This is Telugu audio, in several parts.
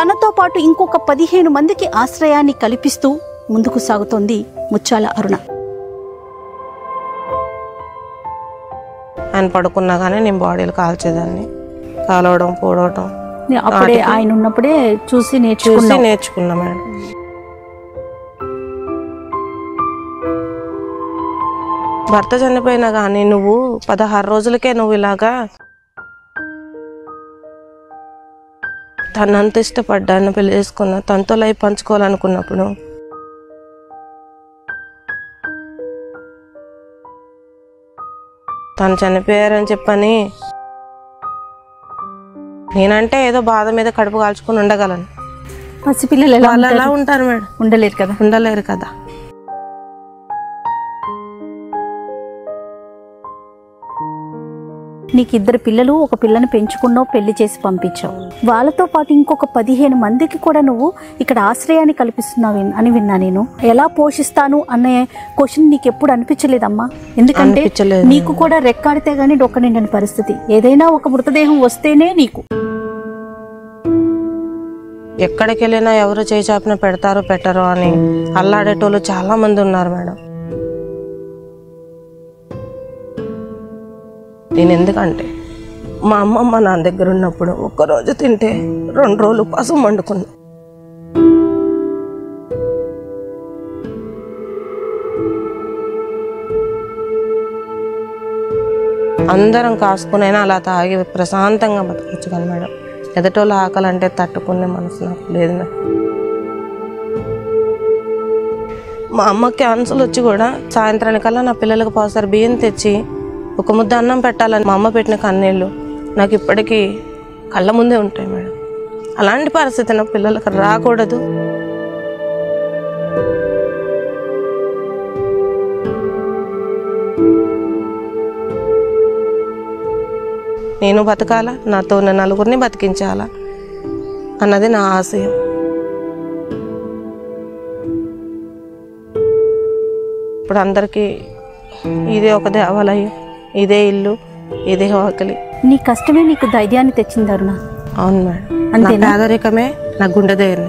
తనతో పాటు ఇంకొక పదిహేను మందికి ఆశ్రయాన్ని కల్పిస్తూ ముందుకు సాగుతోంది ముచ్చాల అరుణ ఆయన పడుకున్నా కానీ నేను బాడీలు కాల్చేదాన్ని కాలవడం పూడవడం నే- అప్పుడే ఆయన ఉన్నప్పుడే చూసి చూసి నేర్చుకున్నా నేర్చుకున్నా మేడం భర్త చనిపోయినా కానీ నువ్వు పదహారు రోజులకే నువ్వు ఇలాగా తనంత ఇష్టపడ్డాను పెళ్లి చేసుకున్నా తనతో లైఫ్ పంచుకోవాలనుకున్నప్పుడు తను చనిపోయారని చెప్పని నేనంటే ఏదో బాధ మీద కడుపు కాల్చుకొని ఉండగలను పసిపిల్లలు ఎలా వాళ్ళు ఎలా ఉంటారు? ఉంటారు మేడం ఉండలేరు కదా ఉండలేరు కదా నీకు ఇద్దరు పిల్లలు ఒక పిల్లని పెంచుకున్నావు పెళ్లి చేసి పంపించావు వాళ్ళతో పాటు ఇంకొక పదిహేను మందికి కూడా నువ్వు ఇక్కడ ఆశ్రయాన్ని కల్పిస్తున్నావు విన్- అని విన్నా నేను ఎలా పోషిస్తాను అనే క్వశ్చన్ నీకు ఎప్పుడు అనిపించలేదమ్మా ఎందుకంటే అనిపించలేదు. నీకు కూడా రెక్కాడితే గానీ డొక్క నిండని పరిస్థితి ఏదైనా ఒక మృతదేహం వస్తేనే నీకు ఎక్కడికి వెళ్ళినా ఎవరు చేయి చాపిన పెడతారో పెట్టరో అని అల్లాడేటోళ్ళు చాలా మంది ఉన్నారు మేడం నేను ఎందుకంటే మా అమ్మమ్మ నా దగ్గర ఉన్నప్పుడు ఒక్కరోజు తింటే రెండు రోజులు పసుపు వండుకున్నా అందరం కాసుకునైనా అలా తాగి ప్రశాంతంగా బతకచ్చు కానీ మేడం ఎదటోళ్ళ ఆకలి అంటే తట్టుకునే మనసు నాకు లేదు మేడం మా అమ్మ క్యాన్సర్ వచ్చి కూడా సాయంత్రానికల్లా నా పిల్లలకు పోసారి బియ్యం తెచ్చి ఒక ముద్ద అన్నం పెట్టాలని మా అమ్మ పెట్టిన కన్నీళ్ళు నాకు ఇప్పటికీ కళ్ళ ముందే ఉంటాయి మేడం అలాంటి పరిస్థితి నా పిల్లలకు రాకూడదు నేను బతకాలా నాతో ఉన్న నలుగురిని బతికించాలా అన్నది నా ఆశయం ఇప్పుడు అందరికీ ఇదే ఒక దేవాలయం ఇదే ఇల్లు ఇదే వాకిలి నీ కష్టమే నీకు ధైర్యాన్ని తెచ్చింది అరుణ అవును మేడం నా అంతేనా? పేదరికమే నా గుండె ధైర్యం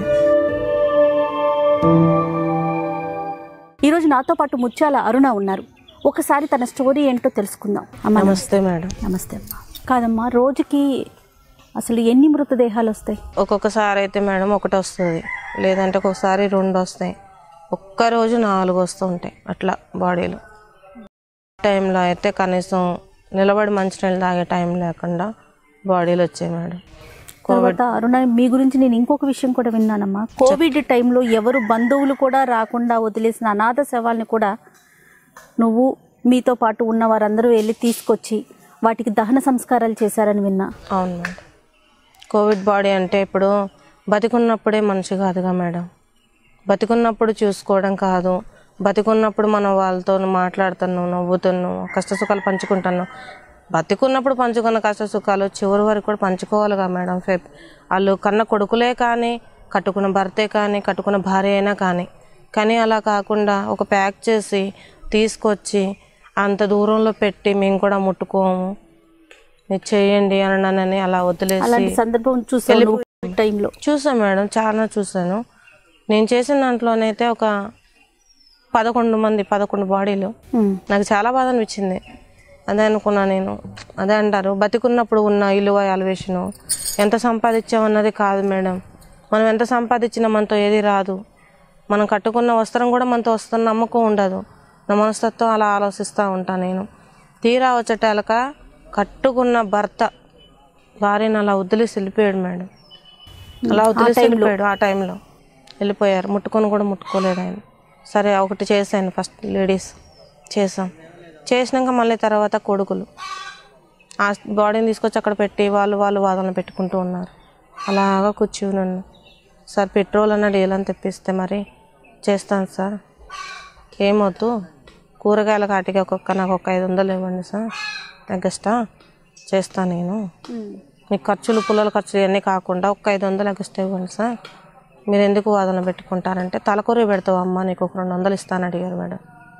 ఈరోజు నాతో పాటు ముత్యాల అరుణ ఉన్నారు ఒకసారి తన స్టోరీ ఏంటో తెలుసుకుందాం అమ్మ నమస్తే మేడం నమస్తే అమ్మా కాదమ్మా రోజుకి అసలు ఎన్ని మృతదేహాలు వస్తాయి ఒక్కొక్కసారి అయితే మేడం ఒకటి వస్తుంది లేదంటే ఒక్కొక్కసారి రెండు వస్తాయి ఒక్కరోజు నాలుగు వస్తూ ఉంటాయి అట్లా బాడీలో టైంలో అయితే కనీసం నిలబడి మంచినీళ్ళు తాగే టైం లేకుండా బాడీలు వచ్చాయి మేడం తర్వాత అరుణ మీ గురించి నేను ఇంకొక విషయం కూడా విన్నానమ్మా కోవిడ్ టైంలో ఎవరు బంధువులు కూడా రాకుండా వదిలేసిన అనాథ శవాల్ని కూడా నువ్వు మీతో పాటు ఉన్న వారందరూ వెళ్ళి తీసుకొచ్చి వాటికి దహన సంస్కారాలు చేశారని విన్నా అవును మేడం కోవిడ్ బాడీ అంటే ఇప్పుడు బతికున్నప్పుడే మనిషి కాదుగా మేడం బతికున్నప్పుడు చూసుకోవడం కాదు బతికున్నప్పుడు మనం వాళ్ళతో మాట్లాడుతున్నాం నవ్వుతున్నాం కష్ట సుఖాలు పంచుకుంటున్నాం బతికున్నప్పుడు పంచుకున్న కష్ట సుఖాలు చివరి వరకు కూడా పంచుకోవాలిగా మేడం ఫే- వాళ్ళు కన్న కొడుకులే కానీ కట్టుకున్న భర్తే కానీ కట్టుకున్న భార్య అయినా కానీ కానీ అలా కాకుండా ఒక ప్యాక్ చేసి తీసుకొచ్చి అంత దూరంలో పెట్టి మేము కూడా ముట్టుకోము మీరు చేయండి అనని అలా వదిలేసి అలాంటి సందర్భం చూసాను టైంలో చూసాను మేడం చాలా చూసాను నేను చేసిన దాంట్లోనైతే ఒక పదకొండు మంది పదకొండు బాడీలు నాకు చాలా బాధ అనిపించింది అదే అనుకున్నా నేను అదే అంటారు బతికున్నప్పుడు ఉన్న ఇలువ అలవేషను ఎంత సంపాదించామన్నది కాదు మేడం మనం ఎంత సంపాదించినా మనతో ఏది రాదు మనం కట్టుకున్న వస్త్రం కూడా మనతో వస్తున్న నమ్మకం ఉండదు నా మనస్తత్వం అలా ఆలోచిస్తూ ఉంటాను నేను తీరా వచ్చేటాలక కట్టుకున్న భర్త భార్యను అలా వదిలేసి వెళ్ళిపోయాడు మేడం అలా వదిలేసి వెళ్ళిపోయాడు ఆ టైంలో వెళ్ళిపోయారు ముట్టుకొని కూడా ముట్టుకోలేదు ఆయన సరే ఒకటి చేశాను ఫస్ట్ లేడీస్ చేసాం చేసినాక మళ్ళీ తర్వాత కొడుకులు ఆ బాడీని తీసుకొచ్చి అక్కడ పెట్టి వాళ్ళు వాళ్ళు వాదనలు పెట్టుకుంటూ ఉన్నారు అలాగా కూర్చుని ఉన్నా సార్ పెట్రోల్ అన్న డీల్ అని తెప్పిస్తే మరి చేస్తాను సార్ ఏమొద్దు కూరగాయల కాటికి ఒక్కొక్క నాకు ఒక ఐదు వందలు ఇవ్వండి సార్ ఎగస్ట్రా చేస్తాను నేను మీకు ఖర్చులు పుల్లల ఖర్చులు ఇవన్నీ కాకుండా ఒక్క ఐదు వందలు ఎగస్ట్రా ఇవ్వండి సార్ మీరు ఎందుకు వాదన పెట్టుకుంటారంటే తలకూర పెడతావు అమ్మ నీకు ఒక రెండు వందలు ఇస్తాను అడిగారు మేడం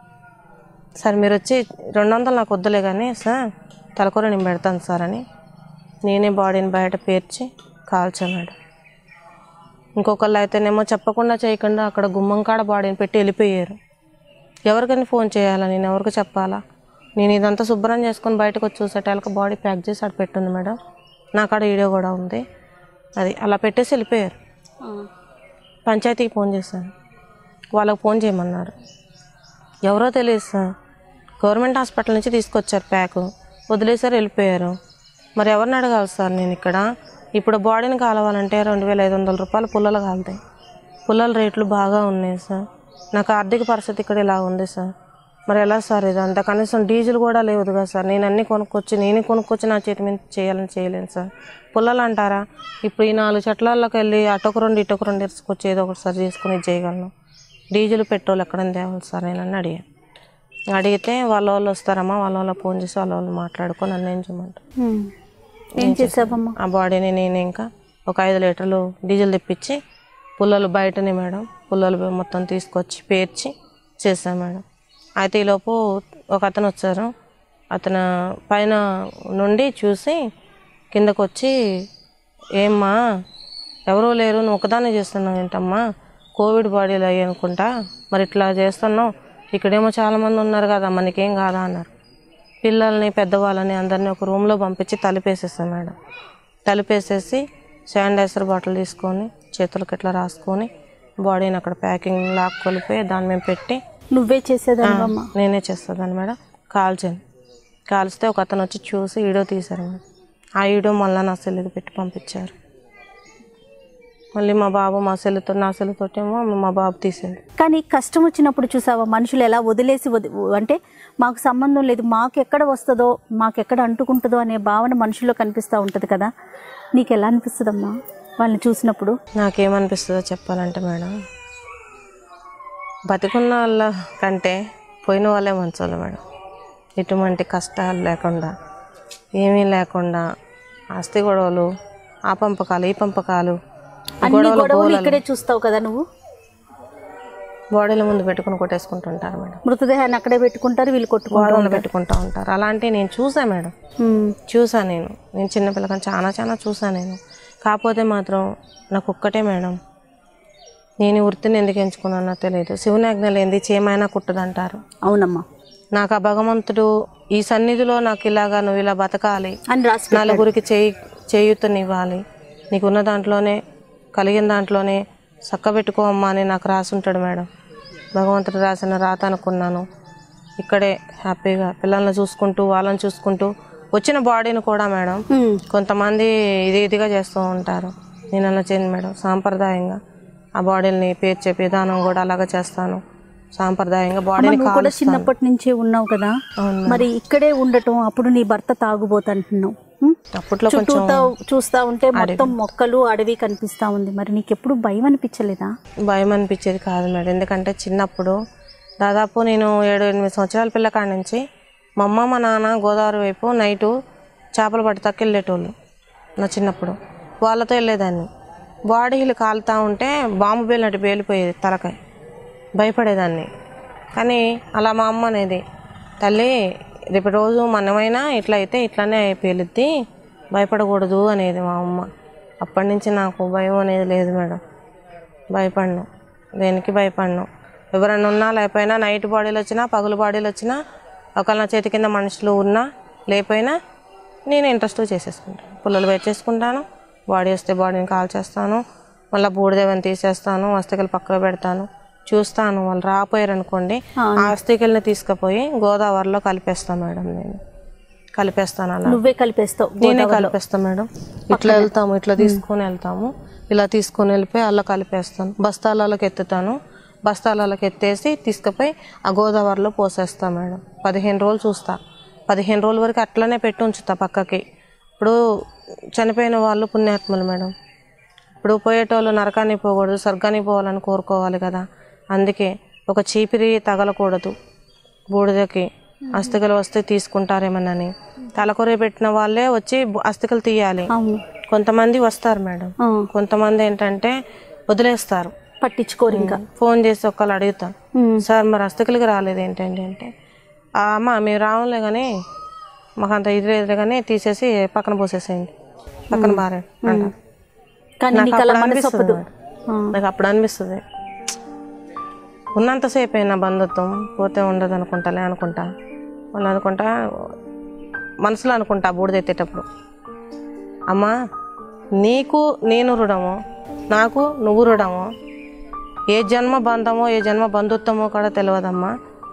సార్ మీరు వచ్చి రెండు వందలు నాకు వద్దులే కానీ సార్ తలకూర నేను పెడతాను సార్ అని నేనే బాడీని బయట పేర్చి కాల్చా మేడం ఇంకొకళ్ళు అయితేనేమో చెప్పకుండా చేయకుండా అక్కడ గుమ్మం కాడ బాడీని పెట్టి వెళ్ళిపోయారు ఎవరికైనా ఫోన్ చేయాలా నేను ఎవరికి చెప్పాలా నేను ఇదంతా శుభ్రం చేసుకొని బయటకు వచ్చి చూసేటాలకు బాడీ ప్యాక్ చేసి అక్కడ పెట్టుంది మేడం నా కాడ వీడియో కూడా ఉంది అది అలా పెట్టేసి వెళ్ళిపోయారు పంచాయతీకి ఫోన్ చేశాను వాళ్ళకి ఫోన్ చేయమన్నారు ఎవరో తెలియదు సార్ గవర్నమెంట్ హాస్పిటల్ నుంచి తీసుకొచ్చారు ప్యాక్ వదిలేసారు వెళ్ళిపోయారు మరి ఎవరిని అడగాలి సార్ నేను ఇక్కడ ఇప్పుడు బాడీని కాలవాలంటే రెండు వేల ఐదు వందల రూపాయలు పుల్లలు కాలుతాయి పుల్లల రేట్లు బాగా ఉన్నాయి సార్ నాకు ఆర్థిక పరిస్థితి ఇక్కడ ఇలా ఉంది సార్ మరి ఎలా సార్ ఇదంతా కనీసం డీజిల్ కూడా లేదు కదా సార్ నేను అన్నీ కొనుక్కొచ్చి నేనే కొనుక్కొచ్చి నా చేతి మీద చేయాలని చేయలేను సార్ పుల్లలు అంటారా ఇప్పుడు ఈ నాలుగు చెట్లలోకి వెళ్ళి అటొక రెండు ఇటొక రెండు ఇరుచుకొచ్చి ఏదో ఒకటి సార్ చేసుకుని ఇది చేయగలను డీజిల్ పెట్రోల్ ఎక్కడైనా తేవాలి సార్ నేను అని అడిగాను అడిగితే వాళ్ళ వాళ్ళు వస్తారమ్మా వాళ్ళ వాళ్ళ ఫోన్ చేసి వాళ్ళ వాళ్ళు మాట్లాడుకొని నన్ను ఏం చేయమంటారు ఉమ్. ఏం చేసావమ్మా ఆ బాడీని నేను ఇంకా ఒక ఐదు లీటర్లు డీజిల్ తెప్పించి పుల్లలు బయటనే మేడం పుల్లలు మొత్తం తీసుకొచ్చి పేర్చి చేశాను మేడం అయితే ఈలోపు ఒక అతను వచ్చారు అతను పైన నుండి చూసి కిందకు వచ్చి ఏమ్మా ఎవరూ లేరు నువ్వు ఒకదాన్ని చేస్తున్నావు ఏంటమ్మా కోవిడ్ బాడీలు అయ్యి అనుకుంటా మరి ఇట్లా చేస్తున్నావు ఇక్కడేమో చాలామంది ఉన్నారు కదా మనకేం కాదా అన్నారు పిల్లల్ని పెద్దవాళ్ళని అందరినీ ఒక రూమ్లో పంపించి తలుపేసేస్తాం మేడం తలుపేసేసి శానిటైజర్ బాటిల్ తీసుకొని చేతులకు ఇట్లా రాసుకొని బాడీని అక్కడ ప్యాకింగ్ లాక్ కొలిపోయి దాన్ని మేము పెట్టి నువ్వే చేసేదానివమ్మా నేనే చేస్తాను మేడం కాల్చాను కాల్స్తే ఒక అతను వచ్చి చూసి వీడియో తీశారు మేడం ఆ వీడియో మళ్ళీ నా సెల్లుకి పెట్టి పంపించారు మళ్ళీ మా బాబు మా సెల్లుతో నా సెల్లుతోటేమో మా బాబు తీసాడు కానీ కష్టం వచ్చినప్పుడు చూసావా మనుషులు ఎలా వదిలేసి వది అంటే మాకు సంబంధం లేదు మాకు ఎక్కడ వస్తుందో మాకు ఎక్కడ అంటుకుంటుందో అనే భావన మనుషుల్లో కనిపిస్తూ ఉంటుంది కదా నీకు ఎలా అనిపిస్తుందమ్మా వాళ్ళని చూసినప్పుడు నాకేమనిపిస్తుందో చెప్పాలంటే మేడం బతికున్న వాళ్ళ కంటే పోయిన వాళ్ళే మంచోళ్ళు మేడం ఎటువంటి కష్టాలు లేకుండా ఏమీ లేకుండా ఆస్తి గొడవలు ఆ పంపకాలు ఈ పంపకాలు అన్ని గొడవలు ఇక్కడే చూస్తావు కదా నువ్వు బాడీల ముందు పెట్టుకుని కొట్టేసుకుంటుంటారు మేడం మృతదేహాన్ని అక్కడే పెట్టుకుంటారు వీళ్ళు కొట్టుకుంటారు గోడలు పెట్టుకుంటూ ఉంటారు అలాంటివి నేను చూసా మేడం ఉమ్. చూసా నేను నేను చిన్నపిల్లకని చాలా చాలా చూసా నేను కాకపోతే మాత్రం నాకు ఒక్కటే మేడం నేను ఈ వృత్తిని ఎందుకు ఎంచుకున్నానో తెలియదు శివునాజ్ఞ లేనిది చేమైనా కుట్టదంటారు అవునమ్మా నాకు ఆ భగవంతుడు ఈ సన్నిధిలో నాకు ఇలాగా నువ్వు ఇలా బతకాలి అని రాసి పెట్టాడు. నలుగురికి చేయి చేయూతనివ్వాలి నీకున్న దాంట్లోనే కలిగిన దాంట్లోనే చక్కబెట్టుకో అమ్మా అని నాకు రాసుంటాడు మేడం భగవంతుడు రాసిన రాత అనుకున్నాను ఇక్కడే హ్యాపీగా పిల్లల్ని చూసుకుంటూ వాళ్ళని చూసుకుంటూ వచ్చిన బాడీని కూడా మేడం ఉమ్. కొంతమంది ఇది ఇదిగా చేస్తూ ఉంటారు నేను అలా చేయను మేడం సాంప్రదాయంగా ఆ బాడీని పేర్చే విధానం కూడా అలాగే చేస్తాను సాంప్రదాయంగా బాడీని నువ్వు కూడా చిన్నప్పటి నుంచే ఉన్నావు కదా అవును మరి ఇక్కడే ఉండటం అప్పుడు నీ భర్త తాగుబోతంటున్నావు ఉమ్? అప్పట్లో కొంచెం చుట్టూతా చూస్తా ఉంటే మొత్తం మొక్కలు అడవి కనిపిస్తా ఉంది మరి నీకెప్పుడు భయం అనిపించలేదా భయం అనిపించేది కాదు మేడం ఎందుకంటే చిన్నప్పుడు దాదాపు నేను ఏడు ఎనిమిది సంవత్సరాల పిల్లకాడ నుంచి మా అమ్మ మా నాన్న గోదావరి వైపు నైటు చేపలు పట్టుతాకి వెళ్ళేటోళ్ళు నా చిన్నప్పుడు వాళ్ళతో వెళ్ళేదాన్ని బాడీలు కాలుతా ఉంటే బాంబు పేలినట్టు పేలిపోయేది తలకాయ భయపడేదాన్ని కానీ అలా మా అమ్మ అనేది తల్లి రేపు రోజు మనమైనా ఇట్లా అయితే ఇట్లానే పేలుద్ది భయపడకూడదు అనేది మా అమ్మ అప్పటి నుంచి నాకు భయం అనేది లేదు మేడం భయపడను దేనికి భయపడను ఎవరైనా ఉన్నా లేకపోయినా నైట్ బాడీలు వచ్చినా పగులు బాడీలు వచ్చినా ఒకళ్ళ నా చేతి కింద మనుషులు ఉన్నా లేకపోయినా నేను ఇంట్రెస్ట్ చేసేసుకుంటాను పుల్లలు పెట్టేసుకుంటాను బాడీ వస్తే బాడీని కాల్ చేస్తాను మళ్ళీ బూడిదేవని తీసేస్తాను అస్థికలు పక్కన పెడతాను చూస్తాను వాళ్ళు రాపోయారు అనుకోండి ఆ అస్థికల్ని తీసుకుపోయి గోదావరిలో కలిపేస్తాను మేడం నేను కలిపేస్తాను అలా నువ్వే కలిపేస్తావు నేనే కలిపేస్తాం మేడం ఇట్లా వెళ్తాము ఇట్లా తీసుకొని వెళ్తాము ఇలా తీసుకొని వెళ్ళిపోయి అలా కలిపేస్తాను బస్తాలలోకి ఎత్తుతాను బస్తాలలోకి ఎత్తేసి తీసుకుపోయి ఆ గోదావరిలో పోసేస్తాను మేడం పదిహేను రోజులు చూస్తా పదిహేను రోజుల వరకు అట్లనే పెట్టి ఉంచుతా పక్కకి ఇప్పుడు చనిపోయిన వాళ్ళు పుణ్యాత్ములు మేడం ఇప్పుడు పోయేటోళ్ళు నరకానికి పోకూడదు స్వర్గానికి పోవాలని కోరుకోవాలి కదా అందుకే ఒక చీపిరి తగలకూడదు బూడిదకి అస్థికలు వస్తే తీసుకుంటారేమోనని తలకొరి పెట్టిన వాళ్ళే వచ్చి బు- అస్థికలు తీయాలి అవును కొంతమంది వస్తారు మేడం ఆ, కొంతమంది ఏంటంటే వదిలేస్తారు పట్టించుకోరు ఇంకా ఫోన్ చేసి ఒక్కళ్ళు అడుగుతాం ఉమ్. సార్ మరి అస్థికలకి రాలేదు ఏంటండి అంటే "ఆ, అమ్మ మేము రావులే కానీ మాకు అంత ఇది లేదు కానీ తీసేసి పక్కన పోసేసేయండి పక్కన బారే అంటారు కానీ నాకు నీకు అలా అప్పుడు మనసు అనిపిస్తుంది ఒప్పదు మేడం. ఆ. నాకు అప్పుడు అనిపిస్తుంది ఉన్నంతసేపు అయినా బంధుత్వం పోతే ఉండదు అనుకుంటాలే అనుకుంటా వాళ్ళు అనుకుంటా మనసులో అనుకుంటా బూడిదెత్తేటప్పుడు అమ్మా నీకు నేను రుణము నాకు నువ్వు రుణము ఏ జన్మ బంధమో ఏ జన్మ బంధుత్వమో కూడా తెలియదమ్మా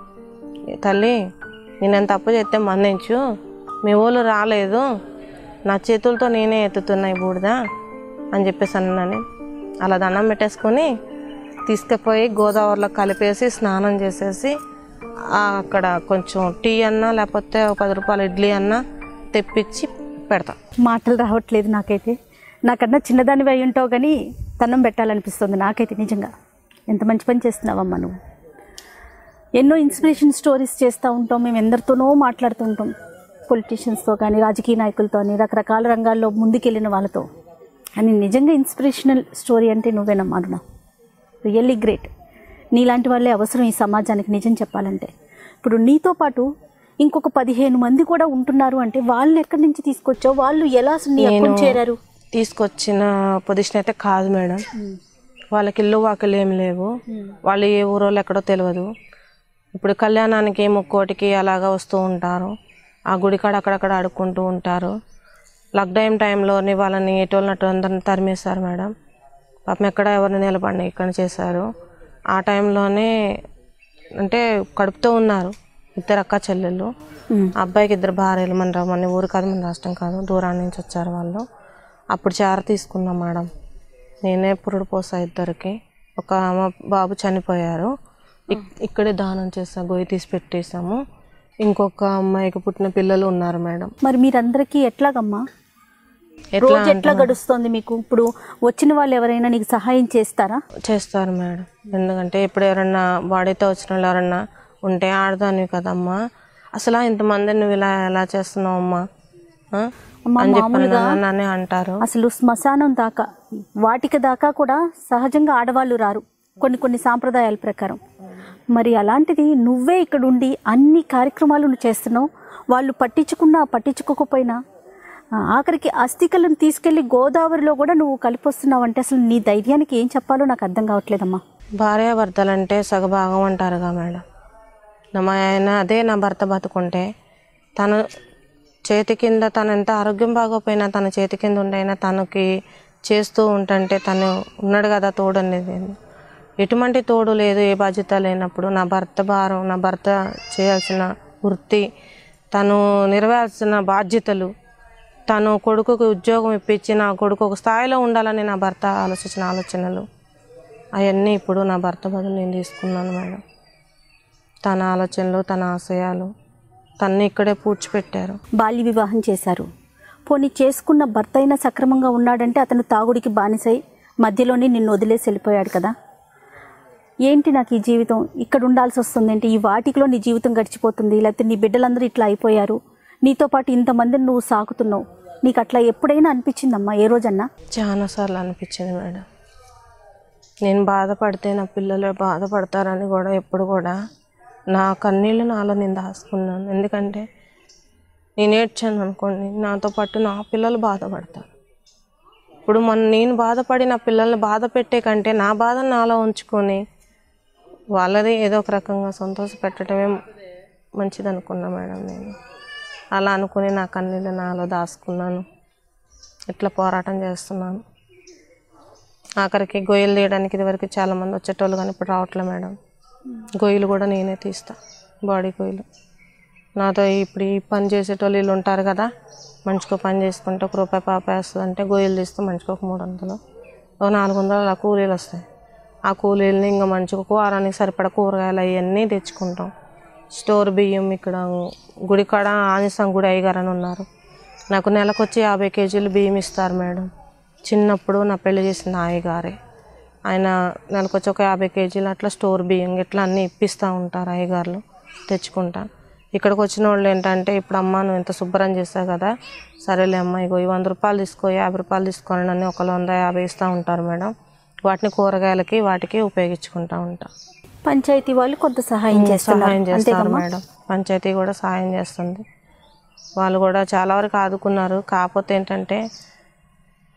ఏ తల్లి నేను తప్పు చేస్తే మన్నించు మీ ఊళ్ళు రాలేదు నా చేతులతో నేనే ఎత్తుతున్నాయి బూడిద అని చెప్పేసి అన్నాను అలా దండం పెట్టేసుకొని తీసుకుపోయి గోదావరిలో కలిపేసి స్నానం చేసేసి ఆ అక్కడ కొంచెం టీ అన్నా లేకపోతే ఒక పది రూపాయల ఇడ్లీ అన్నా తెప్పించి పెడతా మాటలు రావట్లేదు నాకైతే నాకన్నా చిన్నదానివి అయి ఉంటావు కానీ తన్నం పెట్టాలనిపిస్తుంది నాకైతే నిజంగా ఎంత మంచి పని చేస్తున్నావమ్మా నువ్వు ఎన్నో ఇన్స్పిరేషన్ స్టోరీస్ చేస్తూ ఉంటాం మేము ఎందరితోనో మాట్లాడుతూ ఉంటాం పొలిటీషియన్స్తో కానీ రాజకీయ నాయకులతో కానీ రకరకాల రంగాల్లో ముందుకెళ్ళిన వాళ్ళతో అని నిజంగా ఇన్స్పిరేషనల్ స్టోరీ అంటే నువ్వేనమ్మా అరుణ రియల్లీ గ్రేట్ నీలాంటి వాళ్ళే అవసరం ఈ సమాజానికి నిజం చెప్పాలంటే ఇప్పుడు నీతో పాటు ఇంకొక పదిహేను మంది కూడా ఉంటున్నారు అంటే వాళ్ళని ఎక్కడి నుంచి తీసుకొచ్చావు వాళ్ళు ఎలా అసలు నీ అకౌంట్ చేరారు తీసుకొచ్చిన పొజిషన్ అయితే కాదు మేడం వాళ్ళకి ఇల్లు వాకిలు ఏం లేవు వాళ్ళు ఏ ఊరోళ్ళు ఎక్కడో తెలియదు ఇప్పుడు కళ్యాణానికి ముక్కోటికి అలాగా వస్తూ ఉంటారు ఆ గుడి కాడ అక్కడక్కడ ఆడుకుంటూ ఉంటారు లాక్డౌన్ టైంలోని వాళ్ళని ఎటోళ్ళనట్టు అందరిని తరిమేశారు మేడం పాపం ఎక్కడ ఎవరిని నిలబడి ఇక్కడ చేశారు ఆ టైంలోనే అంటే కడుపుతో ఉన్నారు ఇద్దరు అక్క చెల్లెళ్ళు ఆ అబ్బాయికి ఇద్దరు భార్యలు మన రా- మన ఊరు కాదు మన రాష్ట్రం కాదు దూరాన్ని నుంచి వచ్చారు వాళ్ళు అప్పుడు చార తీసుకున్నాం మేడం నేనే పురుడు పోసా ఇద్దరికి ఒక ఆమె బాబు చనిపోయారు ఇక్- ఇక్కడే దానం చేసా గొయ్యి తీసి పెట్టేసాము ఇంకొక అమ్మాయికి పుట్టిన పిల్లలు ఉన్నారు మేడం మరి మీరందరికీ ఎట్లాగమ్మా ఎట్లా రోజు ఎట్లా గడుస్తోంది మీకు ఇప్పుడు వచ్చిన వాళ్ళు ఎవరైనా నీకు సహాయం చేస్తారా చేస్తారు మేడం ఎందుకంటే ఇప్పుడు ఎవరన్నా బాడీతో వచ్చిన వాళ్ళు ఎవరన్నా ఉంటే ఆడదానివి కదమ్మా అసలు ఇంతమంది నువ్వు ఇలా ఎలా చేస్తున్నావు అమ్మా ఆ? అమ్మా, అని చెప్పని నన్ను అంటారు అసలు శ్మశానం దాకా వాటిక దాకా కూడా సహజంగా ఆడవాళ్ళు రారు కొన్ని కొన్ని సాంప్రదాయాల ప్రకారం మరి అలాంటిది నువ్వే ఇక్కడ ఉండి అన్ని కార్యక్రమాలు నువ్వు చేస్తున్నావు వాళ్ళు పట్టించుకున్నా పట్టించుకోకపోయినా ఆ, ఆఖరికి అస్థికలను తీసుకెళ్లి గోదావరిలో కూడా నువ్వు కలిపొస్తున్నావు అంటే అసలు నీ ధైర్యానికి ఏం చెప్పాలో నాకు అర్థం కావట్లేదమ్మా భార్యాభర్తలంటే సగభాగం అంటారుగా మేడం నా మా ఆయన అదే నా భర్త బతుకుంటే తను చేతి కింద తను ఎంత ఆరోగ్యం బాగోపోయినా తన చేతి కింద ఉండైనా తనకి చేస్తూ ఉంటుంటే తను ఉన్నాడు కదా తోడు అనేది ఎటువంటి తోడు లేదు ఏ బాధ్యత లేనప్పుడు నా భర్త భారం నా భర్త చేయాల్సిన వృత్తి తను నెరవేర్చిన బాధ్యతలు తను కొడుకుకి ఉద్యోగం ఇప్పించి నా కొడుకు ఒక స్థాయిలో ఉండాలని నా భర్త ఆలోచించిన ఆలోచనలు అవన్నీ ఇప్పుడు నా భర్త బదులు నేను తీసుకున్నాను మేడం తన ఆలోచనలు తన ఆశయాలు తన్ని ఇక్కడే పూడ్చిపెట్టారు బాల్య వివాహం చేశారు పోనీ చేసుకున్న భర్త అయినా సక్రమంగా ఉన్నాడంటే అతను తాగుడికి బానిసై మధ్యలోనే నిన్ను వదిలేసి వెళ్ళిపోయాడు కదా ఏంటి నాకు ఈ జీవితం ఇక్కడ ఉండాల్సి వస్తుంది ఏంటి ఈ వాటికిలో నీ జీవితం గడిచిపోతుంది లేకపోతే నీ బిడ్డలందరూ ఇట్లా అయిపోయారు నీతో పాటు ఇంతమందిని నువ్వు సాకుతున్నావు నీకు అట్లా ఎప్పుడైనా అనిపించిందమ్మా ఏ రోజన్నా చాలాసార్లు అనిపించింది మేడం నేను బాధపడితే నా పిల్లలు బాధపడతారని కూడా ఎప్పుడు కూడా నా కన్నీళ్ళు నాలో నేను దాచుకున్నాను ఎందుకంటే నేను ఏడ్చాను అనుకోండి నాతో పాటు నా పిల్లలు బాధపడతారు ఇప్పుడు మొన్న నేను బాధపడి నా పిల్లల్ని బాధ పెట్టే కంటే నా బాధను నాలో ఉంచుకొని వాళ్ళది ఏదో ఒక రకంగా సంతోష పెట్టడమే మంచిది అనుకున్నా మేడం నేను అలా అనుకుని నా కన్నీళ్ళు నాలో దాచుకున్నాను ఇట్లా పోరాటం చేస్తున్నాను ఆఖరికి గొయ్యలు తీయడానికి ఇదివరకు చాలామంది వచ్చేటోళ్ళు కానీ ఇప్పుడు రావట్లే మేడం గొయ్యలు కూడా నేనే తీస్తా బాడీ గొయ్యలు నాతో ఇప్పుడు ఈ పని చేసేటోళ్ళు వీళ్ళు ఉంటారు కదా మంచిగా పని చేసుకుంటే ఒక రూపాయి పాప వేస్తుంది అంటే గొయ్యలు తీస్తే మంచిగా ఒక మూడు వందలు ఒక నాలుగు వందలు అలా కూలీలు వస్తాయి ఆ కూలీలని ఇంకా మంచిగా ఒక వారానికి సరిపడా కూరగాయలు అవన్నీ తెచ్చుకుంటాం స్టోర్ బియ్యం ఇక్కడ గుడికాడ ఆంజసం గుడి అయ్యగారు అని ఉన్నారు నాకు నెలకు వచ్చి యాభై కేజీలు బియ్యం ఇస్తారు మేడం చిన్నప్పుడు నా పెళ్లి చేసిన అయ్యగారే ఆయన నెలకు వచ్చి ఒక యాభై కేజీలు అట్లా స్టోర్ బియ్యం ఇట్లా అన్నీ ఇప్పిస్తూ ఉంటారు అయ్యగారులు తెచ్చుకుంటా ఇక్కడికి వచ్చిన వాళ్ళు ఏంటంటే ఇప్పుడు అమ్మ నువ్వు ఇంత శుభ్రం చేస్తావు కదా సరేలే అమ్మ ఇగో ఈ వంద రూపాయలు తీసుకో యాభై రూపాయలు తీసుకోండి అని ఒకళ్ళు వంద యాభై ఇస్తూ ఉంటారు మేడం వాటిని కూరగాయలకి వాటికి ఉపయోగించుకుంటా ఉంటా పంచాయతీ వాళ్ళు కొంత సహాయం చేస్తున్నారు సహాయం చేస్తారు అంతేకమ్మా మేడం పంచాయతీ కూడా సహాయం చేస్తుంది వాళ్ళు కూడా చాలా వరకు ఆదుకున్నారు కాకపోతే ఏంటంటే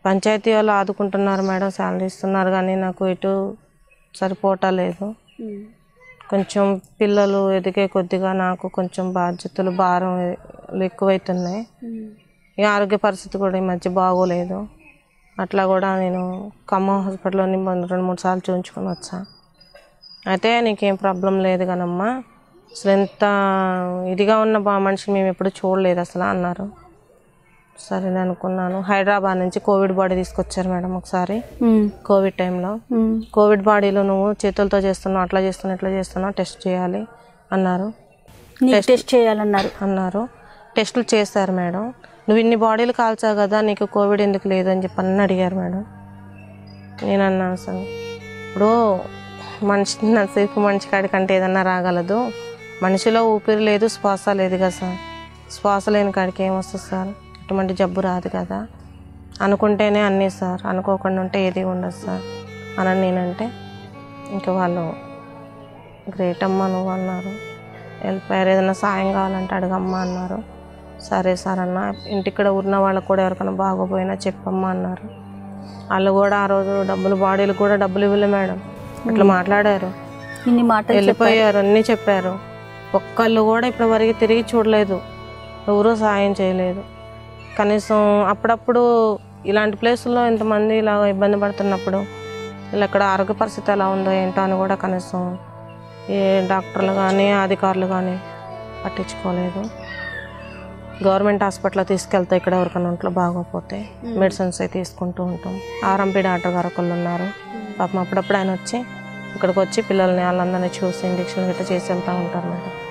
పంచాయతీ వాళ్ళు ఆదుకుంటున్నారు మేడం శాలరీ ఇస్తున్నారు కానీ నాకు ఇటు సరిపోవటం లేదు కొంచెం పిల్లలు ఎదిగే కొద్దిగా నాకు కొంచెం బాధ్యతలు భారం ఎక్కువైతున్నాయి ఈ ఆరోగ్య పరిస్థితి కూడా ఈ మధ్య బాగోలేదు అట్లా కూడా నేను ఖమ్మం హాస్పిటల్లోని రెండు మూడు సార్లు చూపించుకొని వచ్చా అయితే నీకేం ప్రాబ్లం లేదు కానమ్మా అసలు ఎంత ఇదిగా ఉన్న బా మనిషిని మేము ఎప్పుడు చూడలేదు అసలు అన్నారు సరే నేను అనుకున్నాను హైదరాబాద్ నుంచి కోవిడ్ బాడీ తీసుకొచ్చారు మేడం ఒకసారి ఉమ్, కోవిడ్ టైంలో ఉమ్, కోవిడ్ బాడీలో నువ్వు చేతులతో చేస్తున్నావు అట్లా చేస్తున్నావు ఇట్లా చేస్తున్నావు టెస్ట్ చేయాలి అన్నారు నీకు టెస్ట్ చేయాలన్నారు అన్నారు టెస్టులు చేశారు మేడం నువ్వు ఇన్ని బాడీలు కాల్చావు కదా నీకు కోవిడ్ ఎందుకు లేదు అని చెప్పి అన్నీ అడిగారు మేడం నేను అన్నాను సార్ ఇప్పుడు మనిషి నసేపు మనిషి కాడికంటే ఏదన్నా రాగలదు మనిషిలో ఊపిరి లేదు శ్వాస లేదు కదా సార్ శ్వాస లేని కాడికి ఏమొస్తుంది సార్ ఎటువంటి జబ్బు రాదు కదా అనుకుంటేనే అన్నీ సార్ అనుకోకుండా ఉంటే ఏది ఉండదు సార్ అని నేనంటే ఇంకా వాళ్ళు గ్రేట్ అమ్మ నువ్వు అన్నారు వెళ్ళిపోయారు ఏదైనా సాయం కావాలంటే అడగమ్మా అన్నారు సరే సార్ అన్న ఇంటిక్కడ ఉన్న వాళ్ళకు కూడా ఎవరికైనా బాగోపోయినా చెప్పమ్మా అన్నారు వాళ్ళు కూడా ఆ రోజు డబ్బులు బాడీలు కూడా డబ్బులు ఇవ్వలే మేడం అట్లా మాట్లాడారు ఇన్ని మాటలు వెళ్ళిపోయారు అన్నీ చెప్పారు ఒక్కళ్ళు కూడా ఇప్పటి వరకు తిరిగి చూడలేదు ఎవరూ సాయం చేయలేదు కనీసం అప్పుడప్పుడు ఇలాంటి ప్లేసుల్లో ఇంతమంది ఇలా ఇబ్బంది పడుతున్నప్పుడు ఇలా ఇక్కడ ఆరోగ్య పరిస్థితి ఎలా ఉందో ఏంటో అని కూడా కనీసం ఏ డాక్టర్లు కానీ అధికారులు కానీ పట్టించుకోలేదు గవర్నమెంట్ హాస్పిటల్ తీసుకెళ్తే ఇక్కడ ఎవరికైనా ఒంట్లో బాగోకపోతే మెడిసిన్స్ అవి తీసుకుంటూ ఉంటాం ఆర్ఎంపీ డాక్టర్ గారు ఒకళ్ళు ఉన్నారు పాపం అప్పుడప్పుడు ఆయన వచ్చి ఇక్కడికి వచ్చి పిల్లల్ని వాళ్ళందరినీ చూసి ఇంజక్షన్ గట్రా చేసి వెళ్తూ ఉంటారు మేడం